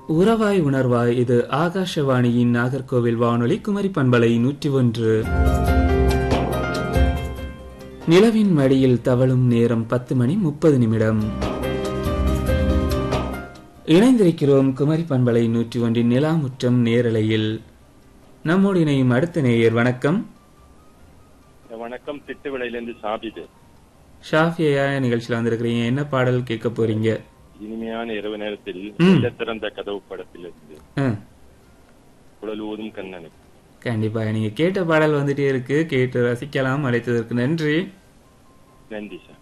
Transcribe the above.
உறவாய் உணர்வாய் இது ஆகாஷவாணியின் நாகர்கோவில் வானொலி குமரி பண்பலை நூற்றி ஒன்று நிலவின் மடியில் தவழும் நேரம் பத்து மணி முப்பது நிமிடம் இணைந்திருக்கிறோம் குமரி பண்பலை நூற்றி ஒன்றின் நிலாமுற்றம் நேரலையில் நம்மோடு இணையும் அடுத்த நேயர் வணக்கம் வணக்கம் திட்டுவிளையிலிருந்து சாபிது ஷாஃபியா நிகழ்ச்சியில் வந்திருக்கிறீங்க என்ன பாடல் கேட்க போறீங்க இனிமையான இரவு நேரத்தில் ம். இல்ல திறந்த கதவு படத்திலிருந்து ஆ, குழலூதும் கண்ணனுக்கு கண்டிப்பா நீங்க கேட்ட பாடல் வந்துட்டே இருக்கு கேட்டு ரசிக்கலாம் அழைத்ததற்கு நன்றி நன்றி சார்